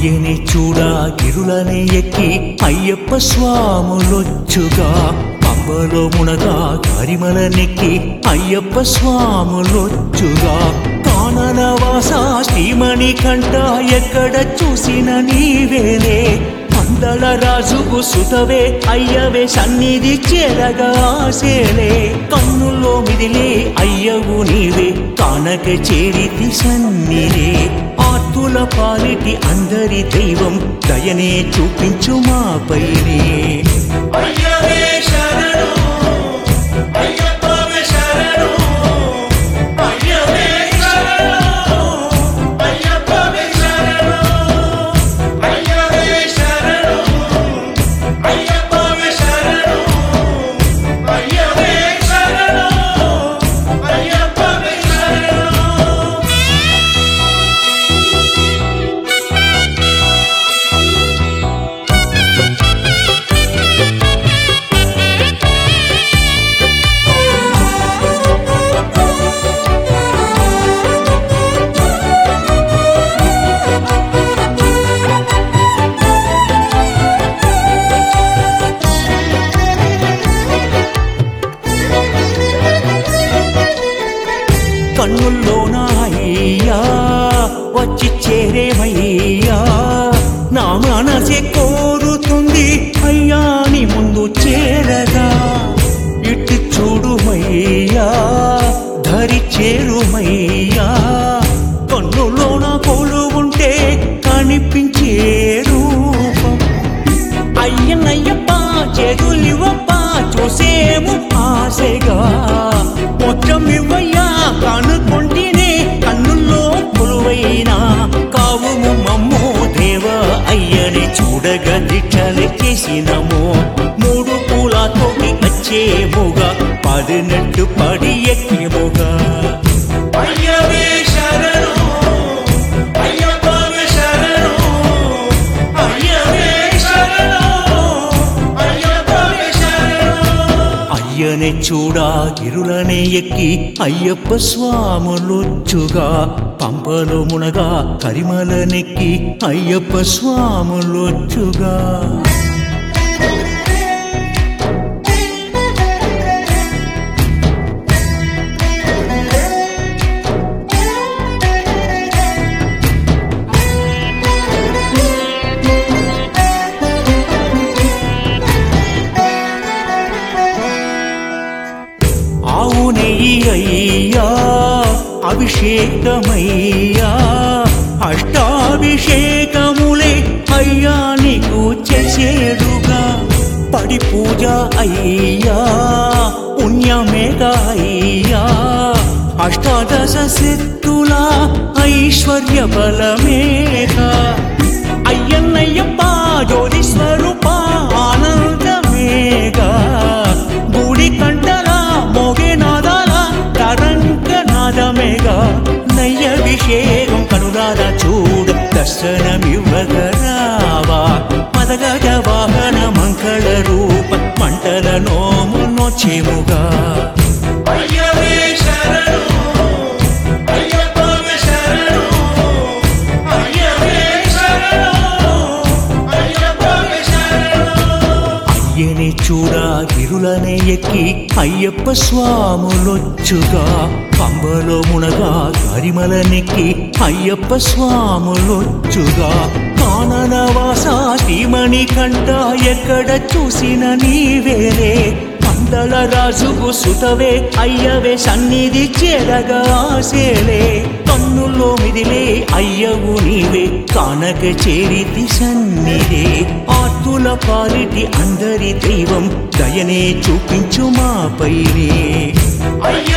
అయ్యని చూడా గిరులనే ఎక్కి అయ్యప్ప స్వాములొచ్చుగా పంబలో మునగా కరిమల నెక్కి అయ్యప్ప స్వాములొచ్చుగా కాననవాస శ్రీమణి కంట ఎక్కడ చూసిన నీవేలే అందల రాజుకు సుతవే అయ్యవే సన్నిధి చేరగా ఆసేలే కన్నుల్లో మిదిలే అయ్యవు నీవే కానక చేరితి సన్నిధే ఆర్తుల పాలిటి అందరి దైవం దయనే చూపించు మాపైనే అయ్యవే శరణు అయ్యప్పవే శరణు అయ్యవే శరణు అయ్యప్పవే శరణు అయ్యవే శరణు అయ్యప్పవే శరణు అయ్యవే శరణు అయ్యప్పవే శరణు కన్నుల్లోన అయ్యా వచ్చి చేరేమయ్యా నా మనసే కోరుతుంది అయ్యా నీ ముందు చేరగా ఇటు చూడుమయ్యా ధరి చేరుమయ్యా కన్నులోన కోలు ఉంటే కనిపించే రూపం అయ్యనయ్యప్ప చేతులివ్వప్ప చూసేము ఆశగా మొత్తం ఇవ్వయ్యా కనుకొంటినే కన్నుల్లో కొలువైనా కావుము మమ్మో దేవ అయ్యని చూడగా దిట్టలెక్కేసినము మూడు పూలతోటి వచ్చేముగా పడినట్టు పడి ఎక్కేముగా అయ్యవే శరణు అయ్యప్పవే శరణు అయ్యవే శరణు అయ్యప్పవే శరణు అయ్యనే చూడా గిరులనే ఎక్కి అయ్యప్ప స్వాములొచ్చుగా పంపలో మునగా కరిమల నెక్కి అయ్యప్ప స్వాములొచ్చుగా ఆవు నెయ్యి అయ్యా అభిషేకమయ్యా అష్టాభిషేకములే అయ్యా నీకు చేసేరుగా పడి పూజ అయ్యా పుణ్యమేగా అయ్యా అష్టాదశ శక్తుల ఐశ్వర్య బలమేగా అయ్యన్నయ్యప్ప జ్యోతి స్వరూప ఆనందమేగా గుడి కంటల మోగే నాదాల తరంగ నాదమేగా నయ్యభిషేకం కనురాద చూడ దర్శనమివ్వగరావా మదగజ వాహన మంగళ రూప మంటల నోము నోచేముగా అయ్యవే శరణు అయ్యప్పవే శరణు అయ్యవే శరణు అయ్యప్పవే శరణు అయ్యని చూడా గిరులనే ఎక్కి అయ్యప్ప స్వాములొచ్చుగా పంబలో మునగా కరిమల నెక్కి అయ్యప్ప స్వాములొచ్చుగా కాననవాస శ్రీమణి కంట ఎక్కడ చూసిన నీవేలే పందల రాజుకు సుతవే అయ్యవే సన్నిధి చేరగా ఆసేలే కన్నుల్లో మిదిలే అయ్యవు నీవే కానక చేరితి సన్నిధే ఆర్తుల పాలిటి అందరి దైవం దయనే చూపించు మాపైనే అయ్య